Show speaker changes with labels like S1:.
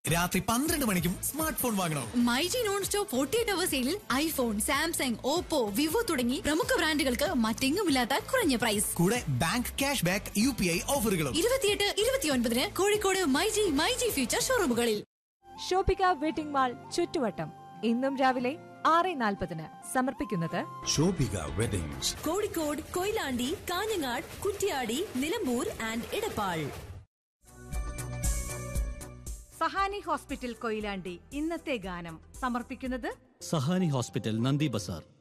S1: രാത്രി പന്ത്രണ്ട് മണിക്കും സ്മാർട്ട് ഫോൺ വാങ്ങണോ
S2: myG non stop forty eight hour സെയിലിൽ ഐഫോൺ സാംസങ് ഓപ്പോ വിവോ തുടങ്ങി പ്രമുഖ ബ്രാൻഡുകൾക്ക് മറ്റെങ്ങുമില്ലാത്ത കുറഞ്ഞ പ്രൈസ്
S1: കൂടെ bank cash back U P I ഓഫറുകളും
S2: ഇരുപത്തിയെട്ട് ഇരുപത്തിയൊൻപതിന് കോഴിക്കോട് മൈജി മൈജി ഫ്യൂച്ചർ ഷോറൂമുകളിൽ
S3: ഷോപ്പിക വെഡിംഗ് മാൾ ചുറ്റുവട്ടം ഇന്നും രാവിലെ ആറ് നാൽപ്പതിന് സമർപ്പിക്കുന്നത്
S4: Shobhika weddings
S5: Kozhikode Koyilandy Kanhangad Kuttiady Nilambur and Edappal
S6: Sahani hospital Koyilandy ഇന്നത്തെ ഗാനം സമർപ്പിക്കുന്നത്
S7: സഹാനി ഹോസ്പിറ്റൽ നന്ദി ബസാർ